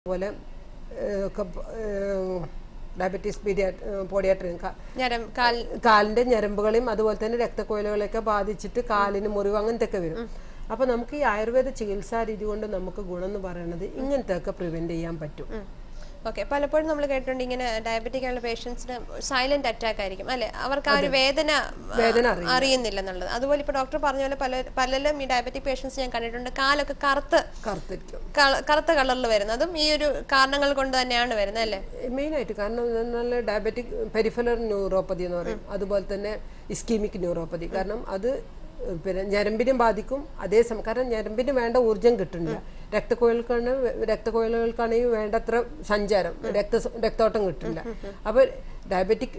അതുപോലെ diabetes പീഡിയാ podiatry ഞരം കാൽ കാലിന്റെ ഞരമ്പുകളെയും അതുപോലെ തന്നെ രക്തക്കൊയിലുകളെയൊക്കെ ബാധിച്ചിട്ട് കാലിന് മുറിവ് അങ്ങനത്തെ ഒക്കെ വരും അപ്പൊ നമുക്ക് ഈ ആയുർവേദ ചികിത്സാ രീതി കൊണ്ട് നമുക്ക് ഗുണം എന്ന് പറയുന്നത് ഇങ്ങനത്തെ ഒക്കെ പ്രിവെന്റ് ചെയ്യാൻ പറ്റും ഓക്കെ പലപ്പോഴും നമ്മൾ കേട്ടിട്ടുണ്ട് ഇങ്ങനെ ഡയബറ്റിക് ആയുള്ള പേഷ്യൻസിന് സൈലന്റ് അറ്റാക്ക് ആയിരിക്കും അല്ലെ അവർക്ക് ആ ഒരു വേദന ആ, വേദന അറിയുന്നില്ല എന്നുള്ളത് അതുപോലെ ഇപ്പൊ ഡോക്ടർ പറഞ്ഞ പോലെ പല പലരും ഈ ഡയബറ്റിക് പേഷ്യൻസ് ഞാൻ കണ്ടിട്ടുണ്ട് കാലൊക്കെ കറുത്ത് കറുത്തിരിക്കും കള- കറുത്ത കളറിൽ വരുന്നതും ഈ ഒരു കാരണങ്ങൾ കൊണ്ട് തന്നെയാണ് വരുന്നത് അല്ലേ മെയിനായിട്ട് കാരണം നല്ല ഡയബറ്റിക് പെരിഫലർ ന്യൂറോപ്പതി എന്ന് പറയും അതുപോലെ തന്നെ ഇസ്കീമിക് ന്യൂറോപ്പതി കാരണം അത് പിന്നെ ഞരമ്പിനും ബാധിക്കും അതേസമയം കാരണം ഞരമ്പിന് വേണ്ട ഊർജം കിട്ടുന്നില്ല രക്തക്കൊഴൽക്കാണ് രക്തക്കൊഴലുകൾക്കാണെങ്കിൽ വേണ്ടത്ര സഞ്ചാരം രക്ത രക്തോട്ടം കിട്ടില്ല അപ്പോൾ ഡയബറ്റിക്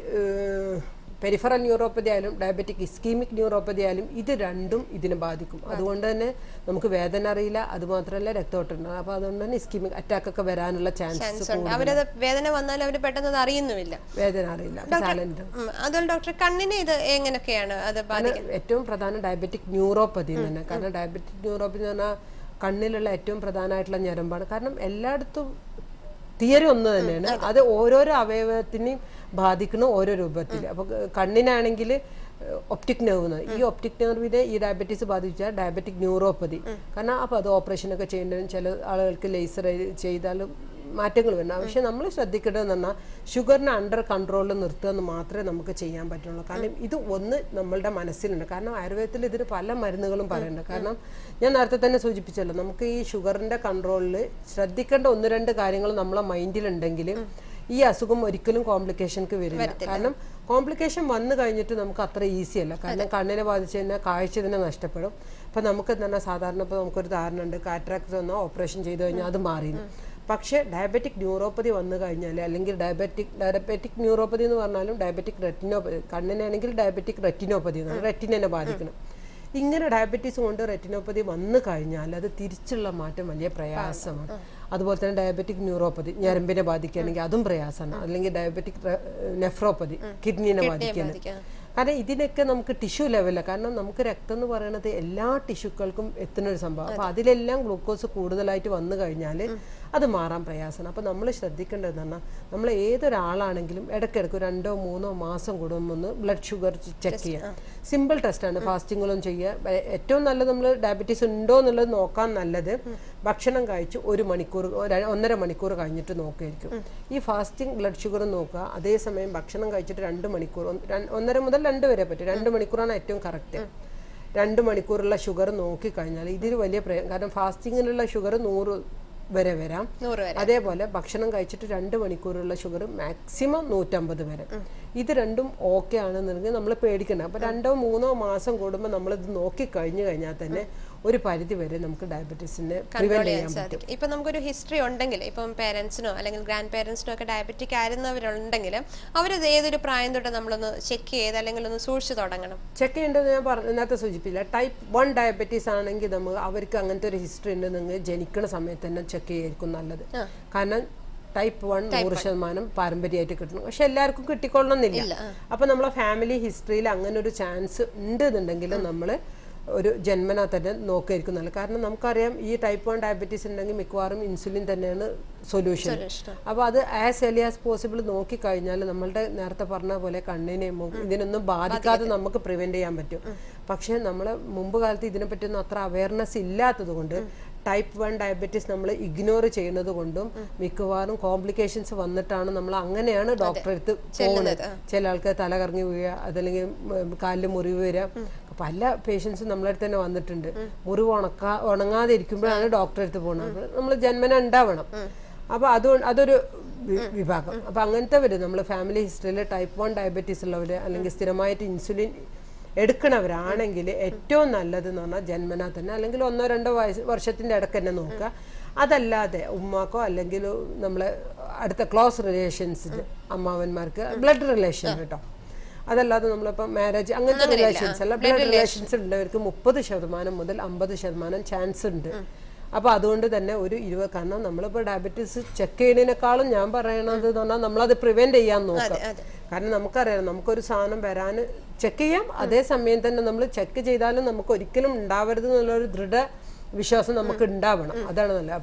പെരിഫറൽ ന്യൂറോപ്പതി ആയാലും ഡയബറ്റിക് ഇസ്കീമിക് ന്യൂറോപ്പതി ആയാലും ഇത് രണ്ടും ഇതിനെ ബാധിക്കും അതുകൊണ്ട് തന്നെ നമുക്ക് വേദന അറിയില്ല അതുമാത്രമല്ല രക്തോട്ടം ഉണ്ടാകും അപ്പോൾ അതുകൊണ്ട് തന്നെ ഇസ്കീമിക് അറ്റാക്ക് ഒക്കെ വരാനുള്ള ചാൻസസ് ചാൻസ് ഉണ്ട് അവരത് വേദന വന്നാൽ അവർ പെട്ടെന്ന് അത് അറിയുന്നുമില്ല വേദന അറിയില്ല സാലന്റ് ഉം, അതുപോലെ ഡോക്ടർ കണ്ണിന് ഇത് എങ്ങനെയൊക്കെയാണ് അത് ബാധിക്കുന്നത് ഏറ്റവും പ്രധാന ഡയബറ്റിക് ന്യൂറോപ്പതി തന്നെ കാരണം ഡയബറ്റിക് ന്യൂറോപ്പതി എന്ന് പറഞ്ഞാൽ കണ്ണിലുള്ള ഏറ്റവും പ്രധാനമായിട്ടുള്ള ഞരമ്പാണ് കാരണം എല്ലായിടത്തും തിയറി ഒന്ന് തന്നെയാണ് അത് ഓരോരോ അവയവത്തിനെയും ബാധിക്കുന്ന ഓരോ രൂപത്തിൽ അപ്പോൾ കണ്ണിനാണെങ്കിൽ ഒപ്റ്റിക് നെർവ് ഈ ഒപ്റ്റിക് നെർവിനെ ഈ ഡയബറ്റീസ് ബാധിച്ചാൽ ഡയബറ്റിക് ന്യൂറോപ്പതി കാരണം അപ്പോൾ അത് ഓപ്പറേഷനൊക്കെ ചെയ്യേണ്ടതും ചില ആളുകൾക്ക് ലേസർ ചെയ്താലും മാറ്റങ്ങൾ വരണം പക്ഷെ നമ്മൾ ശ്രദ്ധിക്കേണ്ടതെന്ന് പറഞ്ഞാൽ ഷുഗറിനെ അണ്ടർ കൺട്രോളിൽ നിർത്തുക എന്ന് മാത്രമേ നമുക്ക് ചെയ്യാൻ പറ്റുള്ളൂ കാരണം ഇത് ഒന്ന് നമ്മളുടെ മനസ്സിലുണ്ട് കാരണം ആയുർവേദത്തിൽ ഇതിന് പല മരുന്നുകളും പറയുന്നുണ്ട് കാരണം ഞാൻ നേരത്തെ തന്നെ സൂചിപ്പിച്ചല്ലോ നമുക്ക് ഈ ഷുഗറിന്റെ കൺട്രോളിൽ ശ്രദ്ധിക്കേണ്ട ഒന്ന് രണ്ട് കാര്യങ്ങൾ നമ്മളെ മൈൻഡിലുണ്ടെങ്കിൽ ഈ അസുഖം ഒരിക്കലും കോംപ്ലിക്കേഷൻക്ക് വരില്ല കാരണം കോംപ്ലിക്കേഷൻ വന്നു കഴിഞ്ഞിട്ട് നമുക്ക് അത്ര ഈസി അല്ല കാരണം കണ്ണിനെ ബാധിച്ചു കഴിഞ്ഞാൽ കാഴ്ച തന്നെ നഷ്ടപ്പെടും ഇപ്പം നമുക്ക് തന്നെ സാധാരണ ഇപ്പോൾ നമുക്കൊരു ധാരണ ഉണ്ട് കാറ്ററാക്ട് വന്നാൽ ഓപ്പറേഷൻ ചെയ്തു കഴിഞ്ഞാൽ അത് മാറിയിരുന്നു പക്ഷേ ഡയബറ്റിക് ന്യൂറോപ്പതി വന്നു കഴിഞ്ഞാൽ അല്ലെങ്കിൽ ഡയബറ്റിക് ഡയബറ്റിക് ന്യൂറോപ്പതി എന്ന് പറഞ്ഞാലും ഡയബറ്റിക് റെറ്റിനോപ്പതി കണ്ണിനാണെങ്കിൽ ഡയബറ്റിക് റെറ്റിനോപ്പതി എന്നാണ് റെറ്റിനെ ബാധിക്കണം ഇങ്ങനെ ഡയബറ്റീസ് കൊണ്ട് റെറ്റിനോപ്പതി വന്നു കഴിഞ്ഞാൽ അത് തിരിച്ചുള്ള മാറ്റം വലിയ പ്രയാസമാണ് അതുപോലെ തന്നെ ഡയബറ്റിക് ന്യൂറോപ്പതി ഞരമ്പിനെ ബാധിക്കുകയാണെങ്കിൽ അതും പ്രയാസമാണ് അല്ലെങ്കിൽ ഡയബറ്റിക് നെഫ്രോപ്പതി കിഡ്നിനെ ബാധിക്കുകയാണ് കാരണം ഇതിനൊക്കെ നമുക്ക് ടിഷ്യൂ ലെവലാണ് കാരണം നമുക്ക് രക്തം എന്ന് പറയുന്നത് എല്ലാ ടിഷ്യൂക്കൾക്കും എത്തുന്ന ഒരു സംഭവം അപ്പോൾ അതിലെല്ലാം ഗ്ലൂക്കോസ് കൂടുതലായിട്ട് വന്നു കഴിഞ്ഞാൽ അത് മാറാൻ പ്രയാസമാണ് അപ്പോൾ നമ്മൾ ശ്രദ്ധിക്കേണ്ടതെന്ന് പറഞ്ഞാൽ നമ്മൾ ഏതൊരാളാണെങ്കിലും ഇടയ്ക്കിടയ്ക്ക് ഒരു രണ്ടോ മൂന്നോ മാസം കൂടുമ്പോൾ ഒന്ന് ബ്ലഡ് ഷുഗർ ചെക്ക് ചെയ്യാം സിമ്പിൾ ടെസ്റ്റാണ് ഫാസ്റ്റിങ്ങുകളും ചെയ്യുക ഏ- ഏറ്റവും നല്ലത് നമ്മൾ ഡയബറ്റീസ് ഉണ്ടോ എന്നുള്ളത് നോക്കാൻ നല്ലത് ഭക്ഷണം കഴിച്ച് ഒരു മണിക്കൂർ ഒരു ഒന്നര മണിക്കൂർ കഴിഞ്ഞിട്ട് നോക്കുമായിരിക്കും ഈ ഫാസ്റ്റിംഗ് ബ്ലഡ് ഷുഗർ നോക്കുക അതേസമയം ഭക്ഷണം കഴിച്ചിട്ട് രണ്ട് മണിക്കൂർ ഒന്ന് രണ്ട് ഒന്നര മുതൽ രണ്ട് വരെ പറ്റും രണ്ട് മണിക്കൂറാണ് ഏറ്റവും കറക്റ്റ് രണ്ട് മണിക്കൂറുള്ള ഷുഗർ നോക്കിക്കഴിഞ്ഞാൽ ഇതിൽ വലിയ പ്രയോ കാരണം ഫാസ്റ്റിങ്ങിലുള്ള ഷുഗർ നൂറ് വരെ വരാം നൂറ് വരെ അതേപോലെ ഭക്ഷണം കഴിച്ചിട്ട് രണ്ട് മണിക്കൂറുള്ള ഷുഗർ മാക്സിമം നൂറ്റമ്പത് വരെ ഇത് രണ്ടും ഓക്കെ ആണെന്നുണ്ടെങ്കിൽ നമ്മൾ പേടിക്കണം അപ്പോൾ രണ്ടോ മൂന്നോ മാസം കൂടുമ്പോൾ നമ്മളിത് നോക്കി കഴിഞ്ഞു കഴിഞ്ഞാൽ തന്നെ ഒരു പരിധി വരെ നമുക്ക് ഡയബറ്റീസിനെ പ്രിവെന്റ് ചെയ്യാൻ പറ്റും സാധിക്കും ഇപ്പൊ നമുക്കൊരു ഹിസ്റ്ററി ഉണ്ടെങ്കിൽ ഇപ്പം പേരൻസിനോ അല്ലെങ്കിൽ ഗ്രാൻഡ് പേരൻസിനോ ഒക്കെ ഡയബറ്റിക് ആയിരുന്നവരുണ്ടെങ്കിൽ അവരത് ഏതൊരു പ്രായം തൊട്ട് നമ്മളൊന്ന് ചെക്ക് ചെയ്ത് അല്ലെങ്കിൽ ഒന്ന് സൂക്ഷിച്ചു തുടങ്ങണം ചെക്ക് ചെയ്യേണ്ടത് ഞാൻ പറഞ്ഞ നേരത്തെ സൂചിപ്പിച്ചില്ല ടൈപ്പ് വൺ ഡയബറ്റീസ് ആണെങ്കിൽ നമ്മൾ അവർക്ക് അങ്ങനത്തെ ഒരു ഹിസ്റ്ററി ഉണ്ട് നിങ്ങൾ ജനിക്കുന്ന സമയത്ത് തന്നെ ചെക്ക് ചെയ്യായിരിക്കും നല്ലത് കാരണം ടൈപ്പ് വൺ നൂറ് ശതമാനം പാരമ്പര്യമായിട്ട് കിട്ടണം പക്ഷെ എല്ലാവർക്കും കിട്ടിക്കൊള്ളണമെന്നില്ല അപ്പൊ നമ്മളെ ഫാമിലി ഹിസ്റ്ററിയിൽ അങ്ങനെ ഒരു ചാൻസ് ഉണ്ട് എന്നുണ്ടെങ്കിൽ നമ്മൾ ഒരു ജന്മനാ തന്നെ നോക്കിയായിരിക്കും നല്ലത് കാരണം നമുക്കറിയാം ഈ ടൈപ്പ് വൺ ഡയബറ്റീസ് ഉണ്ടെങ്കിൽ മിക്കവാറും ഇൻസുലിൻ തന്നെയാണ് സൊല്യൂഷൻ അപ്പോൾ അത് ആസ് എർലി ആസ് പോസിബിൾ നോക്കിക്കഴിഞ്ഞാൽ നമ്മളുടെ നേരത്തെ പറഞ്ഞ പോലെ കണ്ണിനെയും മു- ഇതിനൊന്നും ബാധിക്കാതെ നമുക്ക് പ്രിവെന്റ് ചെയ്യാൻ പറ്റും പക്ഷേ നമ്മൾ മുമ്പ് കാലത്ത് ഇതിനെപ്പറ്റിയൊന്നും അത്ര അവയർനെസ് ഇല്ലാത്തത് കൊണ്ട് ടൈപ്പ് വൺ ഡയബറ്റീസ് നമ്മൾ ഇഗ്നോർ ചെയ്യുന്നത് കൊണ്ടും മിക്കവാറും കോംപ്ലിക്കേഷൻസ് വന്നിട്ടാണ് നമ്മൾ അങ്ങനെയാണ് ഡോക്ടറെ അടുത്ത് പോകുന്നത് ചില ആൾക്ക് തല കറങ്ങി വീഴുക അതല്ലെങ്കിൽ ഉം, കാലിൽ മുറിവ് വരിക പല പേഷ്യൻസും നമ്മളെ അടുത്ത് തന്നെ വന്നിട്ടുണ്ട് മുറിവ് ഉണക്കാ ഉണങ്ങാതെ ഇരിക്കുമ്പോഴാണ് ഡോക്ടറെ അടുത്ത് പോകുന്നത് നമ്മൾ ജന്മന ഉണ്ടാവണം അപ്പോൾ അതുകൊണ്ട് അതൊരു വി- വിഭാഗം അപ്പോൾ അങ്ങനത്തെ വരും നമ്മൾ ഫാമിലി ഹിസ്റ്ററിയിൽ ടൈപ്പ് വൺ ഡയബറ്റീസ് ഉള്ളവർ അല്ലെങ്കിൽ സ്ഥിരമായിട്ട് ഇൻസുലിൻ എടുക്കണവരാണെങ്കിൽ ഏറ്റവും നല്ലത് എന്ന് പറഞ്ഞാൽ ജന്മനാ തന്നെ അല്ലെങ്കിൽ ഒന്നോ രണ്ടോ വയസ്സ് വർഷത്തിൻ്റെ ഇടയ്ക്ക് തന്നെ നോക്കുക അതല്ലാതെ ഉമ്മാക്കോ അല്ലെങ്കിൽ നമ്മളെ അടുത്ത ക്ലോസ് റിലേഷൻസ് അമ്മാവന്മാർക്ക് ബ്ലഡ് റിലേഷൻ കേട്ടോ അതല്ലാതെ നമ്മളിപ്പോൾ മാരേജ് അങ്ങനത്തെ റിലേഷൻസ് അല്ല ബ്ലഡ് റിലേഷൻസ് ഉള്ളവർക്ക് മുപ്പത് ശതമാനം മുതൽ അമ്പത് ശതമാനം ചാൻസ് ഉണ്ട് അപ്പോൾ അതുകൊണ്ട് തന്നെ ഒരു ഇരുപത് കാരണം നമ്മളിപ്പോൾ ഡയബറ്റീസ് ചെക്ക് ചെയ്യുന്നതിനേക്കാളും ഞാൻ പറയണത് എന്ന് പറഞ്ഞാൽ നമ്മളത് പ്രിവെന്റ് ചെയ്യാൻ നോക്കാം കാരണം നമുക്കറിയാം നമുക്കൊരു സാധനം വരാൻ ചെക്ക് ചെയ്യാം അതേ സമയം തന്നെ നമ്മൾ ചെക്ക് ചെയ്താലും നമുക്ക് ഒരിക്കലും ഉണ്ടാവരുത് എന്നുള്ളൊരു ദൃഢ വിശ്വാസം നമുക്ക് ഉണ്ടാവണം അതാണ് നല്ലത് അപ്പോൾ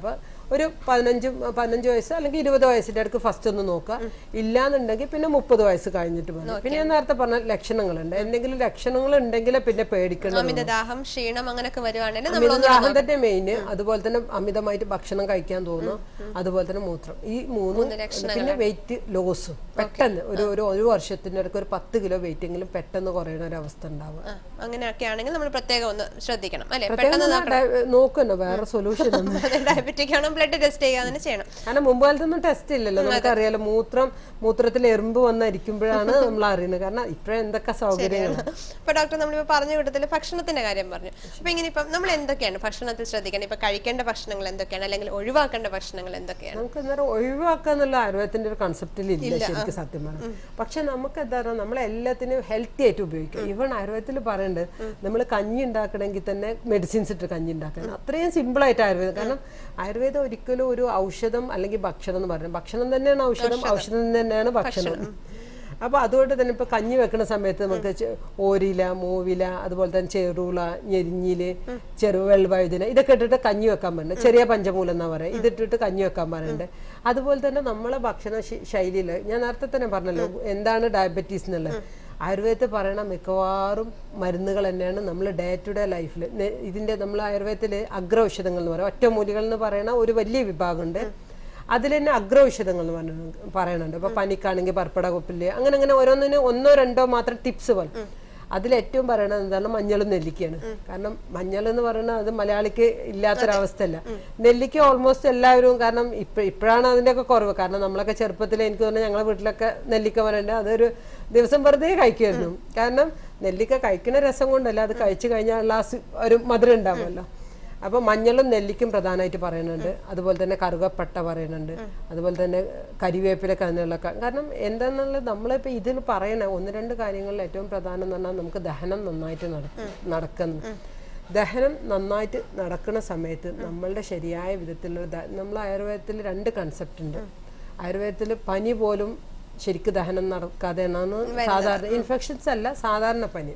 ഒരു പതിനഞ്ച് പതിനഞ്ച് വയസ്സ് അല്ലെങ്കിൽ ഇരുപത് വയസ്സിന്റെ അടുക്ക് ഫസ്റ്റ് ഒന്ന് നോക്കുക ഇല്ലാന്നുണ്ടെങ്കിൽ പിന്നെ മുപ്പത് വയസ്സ് കഴിഞ്ഞിട്ട് മതി പിന്നെ ഞാൻ നേരത്തെ പറഞ്ഞ ലക്ഷണങ്ങളുണ്ട് എന്തെങ്കിലും ലക്ഷണങ്ങൾ ഉണ്ടെങ്കിൽ പിന്നെ പേടിക്കണം അമിത ദാഹം ക്ഷീണം അങ്ങനെയൊക്കെ വരുവാണെങ്കിൽ നമ്മൾ അമിതദാഹം തന്നെ മെയിൻ അതുപോലെ തന്നെ അമിതമായിട്ട് ഭക്ഷണം കഴിക്കാൻ തോന്നും അതുപോലെ തന്നെ മൂത്രം ഈ മൂന്നും പിന്നെ വെയിറ്റ് ലോസും പെട്ടെന്ന് ഒരു ഒരു ഒരു വർഷത്തിന്റെ ഇടയ്ക്ക് ഒരു പത്ത് കിലോ വെയിറ്റ് എങ്കിലും പെട്ടെന്ന് കുറയുന്ന ഒരു അവസ്ഥ ഉണ്ടാവുക ആ, അങ്ങനെയൊക്കെ ആണെങ്കിൽ നമ്മൾ പ്രത്യേകം ഒന്ന് ശ്രദ്ധിക്കണം അല്ലെ പ്രത്യേകം നോക്കുന്നു വേറെ സൊല്യൂഷൻ ഒന്നും ഡയബറ്റിക് ആണോ ബ്ലഡ് ടെസ്റ്റ് ചെയ്യുക തന്നെ ചെയ്യണം കാരണം മുമ്പ് കാലത്തൊന്നും ടെസ്റ്റ് ഇല്ലല്ലോ നമുക്കറിയാലോ മൂത്രം മൂത്രത്തിൽ എറുമ്പ് വന്നിരിക്കുമ്പോഴാണ് നമ്മൾ അറിയുന്നത് കാരണം ഇപ്പോഴും എന്തൊക്കെ സൗകര്യങ്ങളാണ് ഇപ്പൊ ഡോക്ടർ നമ്മളിപ്പോ പറഞ്ഞ കൂട്ടത്തിൽ ഭക്ഷണത്തിന്റെ കാര്യം പറഞ്ഞു അപ്പൊ ഇങ്ങനെ ഇപ്പം നമ്മൾ എന്തൊക്കെയാണ് ഭക്ഷണത്തിൽ ശ്രദ്ധിക്കണം ഇപ്പൊ കഴിക്കേണ്ട ഭക്ഷണങ്ങൾ എന്തൊക്കെയാണ് അല്ലെങ്കിൽ ഒഴിവാക്കേണ്ട ഭക്ഷണങ്ങൾ എന്തൊക്കെയാണ് നമുക്ക് അന്നേരം ഒഴിവാക്കുക എന്നുള്ള ആയുർവേദത്തിന്റെ ഒരു കൺസെപ്റ്റിൽ ഇല്ല ശരിക്കും സത്യം പറഞ്ഞാൽ പക്ഷെ നമുക്ക് എന്താ പറയുക നമ്മൾ എല്ലാത്തിനും ഹെൽത്തി ആയിട്ട് ഉപയോഗിക്കാം ഈവൺ ആയുർവേദത്തിൽ പറയുന്നുണ്ട് നമ്മൾ കഞ്ഞി ഉണ്ടാക്കണമെങ്കിൽ തന്നെ മെഡിസിൻസ് ഇട്ട് കഞ്ഞി ഉണ്ടാക്കണം അത്രയും സിമ്പിൾ ആയിട്ട് ആയുർവേദം കാരണം ആയുർവേദം ഒരിക്കലും ഒരു ഔഷധം അല്ലെങ്കിൽ ഭക്ഷണം എന്ന് പറയുന്നത് ഭക്ഷണം തന്നെയാണ് ഔഷധം ഔഷധം തന്നെയാണ് ഭക്ഷണം അപ്പൊ അതുകൊണ്ട് തന്നെ ഇപ്പൊ കഞ്ഞി വെക്കുന്ന സമയത്ത് നമുക്ക് ചെ- ഓരില മൂവില അതുപോലെ തന്നെ ചെറുള ഞെരിഞ്ഞില് ചെറുവെൾ വഴുതിന ഇതൊക്കെ ഇട്ടിട്ട് കഞ്ഞി വെക്കാൻ പറയുന്നത് ചെറിയ പഞ്ചമൂലം എന്നാ പറയുക ഇതിട്ടിട്ട് കഞ്ഞി വെക്കാൻ പറയുന്നുണ്ട് അതുപോലെ തന്നെ നമ്മളെ ഭക്ഷണ ശ- ശൈലിയില് ഞാൻ നേരത്തെ തന്നെ പറഞ്ഞല്ലോ എന്താണ് ഡയബറ്റീസ് എന്നുള്ളത് ആയുർവേദത്തിൽ പറയണ മിക്കവാറും മരുന്നുകൾ തന്നെയാണ് നമ്മൾ ഡേ ടു ഡേ ലൈഫിൽ ഇതിന്റെ നമ്മൾ ആയുർവേദത്തിൽ അഗ്ര ഔഷധങ്ങൾ എന്ന് പറയും ഒറ്റമൂലികൾ എന്ന് പറയുന്ന ഒരു വലിയ വിഭാഗമുണ്ട് അതിൽ തന്നെ അഗ്രൌഷധങ്ങൾ എന്ന് പറഞ്ഞു പറയണുണ്ട് ഇപ്പൊ പനിക്കാണെങ്കിൽ പർപ്പട കൊപ്പില് അങ്ങനെ അങ്ങനെ ഓരോന്നിന് ഒന്നോ രണ്ടോ മാത്രം ടിപ്സ് പോലെ അതിൽ ഏറ്റവും പറയണത് എന്താണ് മഞ്ഞളും നെല്ലിക്കയാണ് കാരണം മഞ്ഞൾ എന്ന് പറയുന്നത് അത് മലയാളിക്ക് ഇല്ലാത്തൊരവസ്ഥയല്ല നെല്ലിക്ക ഓൾമോസ്റ്റ് എല്ലാവരും കാരണം ഇപ്പൊ ഇപ്പോഴാണ് അതിന്റെയൊക്കെ കുറവ് കാരണം നമ്മളൊക്കെ ചെറുപ്പത്തിൽ എനിക്ക് തോന്നുന്നു ഞങ്ങളെ വീട്ടിലൊക്കെ നെല്ലിക്ക പറയണ്ട അതൊരു ദിവസം വെറുതെ കഴിക്കുമായിരുന്നു കാരണം നെല്ലിക്ക കഴിക്കുന്ന രസം കൊണ്ടല്ല അത് കഴിച്ചു കഴിഞ്ഞാൽ ഉള്ള ആ സി- ഒരു മധുരം ഉണ്ടാവുമല്ലോ അപ്പൊ മഞ്ഞളും നെല്ലിക്കും പ്രധാനമായിട്ട് പറയുന്നുണ്ട് അതുപോലെ തന്നെ കറുകപ്പട്ട പറയുന്നുണ്ട് അതുപോലെ തന്നെ കരിവേപ്പിലൊക്കെ അതിനുള്ള ക- കാരണം എന്താണെന്നുള്ളത് നമ്മളിപ്പോൾ ഇതിൽ പറയണ ഒന്ന് രണ്ട് കാര്യങ്ങളിൽ ഏറ്റവും പ്രധാനം എന്ന് പറഞ്ഞാൽ നമുക്ക് ദഹനം നന്നായിട്ട് നടക്കും നടക്കുന്നു ദഹനം നന്നായിട്ട് നടക്കുന്ന സമയത്ത് നമ്മളുടെ ശരിയായ വിധത്തിലുള്ള ദ- നമ്മൾ ആയുർവേദത്തിൽ രണ്ട് കൺസെപ്റ്റ് ഉണ്ട് ആയുർവേദത്തിൽ പനി പോലും ശരിക്ക് ദഹനം നടക്കാതെയാണ് സാധാരണ ഇൻഫെക്ഷൻസ് അല്ല സാധാരണ പനി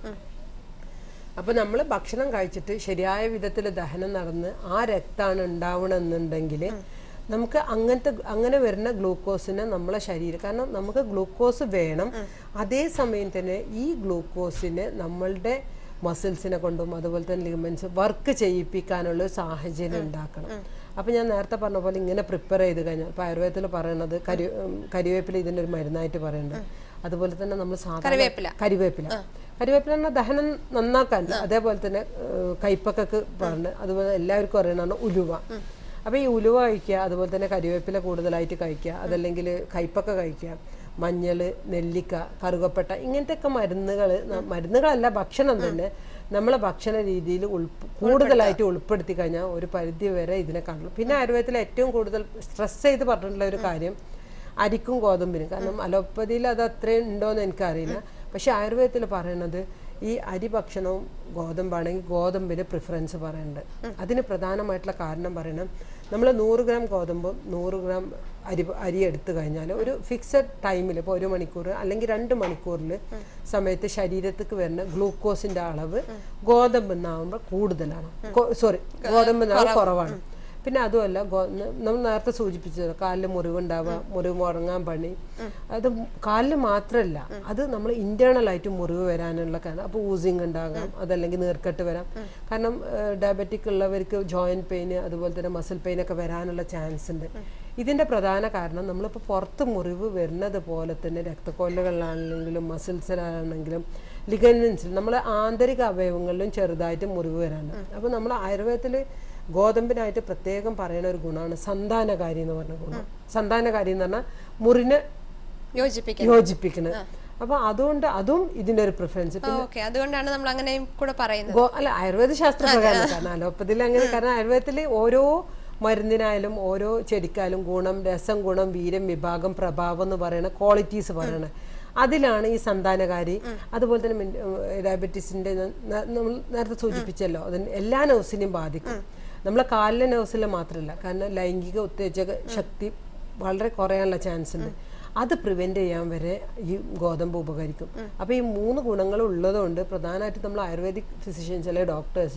അപ്പൊ നമ്മൾ ഭക്ഷണം കഴിച്ചിട്ട് ശരിയായ വിധത്തിൽ ദഹനം നടന്ന് ആ രക്തമാണ് ഉണ്ടാവണമെന്നുണ്ടെങ്കിൽ നമുക്ക് അങ്ങനത്തെ അങ്ങനെ വരുന്ന ഗ്ലൂക്കോസിനെ നമ്മളെ ശരീരം കാരണം നമുക്ക് ഗ്ലൂക്കോസ് വേണം അതേ സമയം തന്നെ ഈ ഗ്ലൂക്കോസിനെ നമ്മളുടെ മസിൽസിനെ കൊണ്ടും അതുപോലെ തന്നെ ലിഗമെന്റ്സ് വർക്ക് ചെയ്യിപ്പിക്കാനുള്ള ഒരു സാഹചര്യം ഉണ്ടാക്കണം അപ്പൊ ഞാൻ നേരത്തെ പറഞ്ഞ പോലെ ഇങ്ങനെ പ്രിപ്പയർ ചെയ്ത് കഴിഞ്ഞാൽ ഇപ്പൊ ആയുർവേദത്തിൽ പറയണത് കരി ഉം, കരിവേപ്പില ഇതിന്റെ ഒരു മരുന്നായിട്ട് പറയുന്നുണ്ട് അതുപോലെ തന്നെ നമ്മൾ സാധാരണ കറിവേപ്പില. കരിവേപ്പില കരിവേപ്പില പറഞ്ഞാൽ ദഹനം നന്നാക്കാൻ അതേപോലെ തന്നെ ഏഹ്, കയ്പക്കൊക്കെ പറഞ്ഞ് അതുപോലെ എല്ലാവർക്കും അറിയണതാണ് ഉലുവ അപ്പൊ ഈ ഉലുവ കഴിക്കുക അതുപോലെ തന്നെ കരിവേപ്പില കൂടുതലായിട്ട് കഴിക്കുക അതല്ലെങ്കിൽ കയ്പക്ക കഴിക്കുക മഞ്ഞള് നെല്ലിക്ക കറുകപ്പട്ട ഇങ്ങനത്തെ ഒക്കെ മരുന്നുകൾ മരുന്നുകളല്ല ഭക്ഷണം തന്നെ നമ്മളെ ഭക്ഷണ രീതിയിൽ ഉൾപ്പ കൂടുതലായിട്ട് ഉൾപ്പെടുത്തി കഴിഞ്ഞാൽ ഒരു പരിധി വരെ ഇതിനെ കാണുള്ളൂ പിന്നെ ആയുർവേദത്തിൽ ഏറ്റവും കൂടുതൽ സ്ട്രെസ് ചെയ്ത് പറഞ്ഞിട്ടുള്ള ഒരു കാര്യം അരിക്കും ഗോതമ്പിനും കാരണം അലോപ്പതിയിൽ അത് അത്രയും ഉണ്ടോയെന്ന് എനിക്കറിയില്ല പക്ഷെ ആയുർവേദത്തിൽ പറയണത് ഈ അരി ഭക്ഷണവും ഗോതമ്പാണെങ്കിൽ ഗോതമ്പിന് പ്രിഫറൻസ് പറയുന്നുണ്ട് അതിന് പ്രധാനമായിട്ടുള്ള കാരണം പറയണം നമ്മൾ നൂറ് ഗ്രാം ഗോതമ്പും നൂറ് ഗ്രാം അരി അരി എടുത്തു കഴിഞ്ഞാൽ ഒരു ഫിക്സഡ് ടൈമിൽ ഇപ്പോൾ ഒരു മണിക്കൂർ അല്ലെങ്കിൽ രണ്ട് മണിക്കൂറിൽ സമയത്ത് ശരീരത്തേക്ക് വരുന്ന ഗ്ലൂക്കോസിന്റെ അളവ് ഗോതമ്പ് നിന്നാകുമ്പോൾ കൂടുതലാണ് സോറി ഗോതമ്പ് നിന്നാകുമ്പോൾ കുറവാണ് പിന്നെ അതുമല്ല ഗോ- ന- നമ്മൾ നേരത്തെ സൂചിപ്പിച്ചത് കാലിൽ മുറിവുണ്ടാവുക മുറിവ് ഉറങ്ങാൻ പണി അത് കാലിൽ മാത്രമല്ല അത് നമ്മൾ ഇന്റേണൽ ആയിട്ട് മുറിവ് വരാനുള്ള കാരണം അപ്പോൾ ഊസിങ് ഉണ്ടാകാം അതല്ലെങ്കിൽ നീർക്കെട്ട് വരാം കാരണം ഡയബറ്റിക് ഉള്ളവർക്ക് ജോയിന്റ് പെയിന് അതുപോലെ തന്നെ മസിൽ പെയിൻ ഒക്കെ വരാനുള്ള ചാൻസ് ഉണ്ട് ഇതിന്റെ പ്രധാന കാരണം നമ്മളിപ്പോൾ പുറത്ത് മുറിവ് വരുന്നത് പോലെ തന്നെ രക്തക്കൊല്ലുകളിലാണെങ്കിലും മസിൽസിലാണെങ്കിലും ലിഗൻസിൽ നമ്മളെ ആന്തരിക അവയവങ്ങളിലും ചെറുതായിട്ട് മുറിവ് വരാനുണ്ട് അപ്പോൾ നമ്മൾ ആയുർവേദത്തിൽ ഗോതമ്പിനായിട്ട് പ്രത്യേകം പറയുന്ന ഒരു ഗുണമാണ് സന്താനകാരി എന്ന് പറഞ്ഞ ഗുണം സന്താനകാരി എന്ന് പറഞ്ഞാൽ മുറിനെ യോജിപ്പിക്കണം യോജിപ്പിക്കുന്നത് അപ്പൊ അതുകൊണ്ട് അതും ഇതിന്റെ ഒരു പ്രിഫറൻസ് ഓക്കെ അതുകൊണ്ടാണ് നമ്മൾ അങ്ങനെയും കൂടെ പറയുന്നത് ഗോ അല്ല ആയുർവേദ ശാസ്ത്ര പ്രകാരം കാരണം അലോപ്പതിയിൽ അങ്ങനെ കാരണം ആയുർവേദത്തിൽ ഓരോ മരുന്നിനായാലും ഓരോ ചെടിക്കായാലും ഗുണം രസം ഗുണം വീരം വിഭാഗം പ്രഭാവം എന്ന് പറയുന്ന ക്വാളിറ്റീസ് പറയണ അതിലാണ് ഈ സന്താനകാരി അതുപോലെ തന്നെ ഡയബറ്റീസിന്റെ നമ്മൾ നേരത്തെ സൂചിപ്പിച്ചല്ലോ അതിന് എല്ലാ നഴ്സിനെയും ബാധിക്കും നമ്മളെ കാലിലെ നഴ്സിലെ മാത്രമല്ല കാരണം ലൈംഗിക ഉത്തേജക ശക്തി വളരെ കുറയാനുള്ള ചാൻസ് ഉണ്ട് അത് പ്രിവെന്റ് ചെയ്യാൻ വരെ ഈ ഗോതമ്പ് ഉപകരിക്കും അപ്പൊ ഈ മൂന്ന് ഗുണങ്ങൾ ഉള്ളതുകൊണ്ട് പ്രധാനമായിട്ട് നമ്മൾ ആയുർവേദിക് ഫിസിഷ്യൻസ് അല്ലെങ്കിൽ ഡോക്ടേഴ്സ്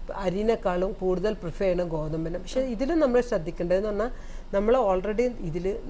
അരിനേക്കാളും കൂടുതൽ പ്രിഫർ ചെയ്യണം ഗോതമ്പിനെ പക്ഷെ ഇതിലും നമ്മൾ ശ്രദ്ധിക്കേണ്ടതെന്ന് പറഞ്ഞാൽ നമ്മൾ ഓൾറെഡി ഇതിൽ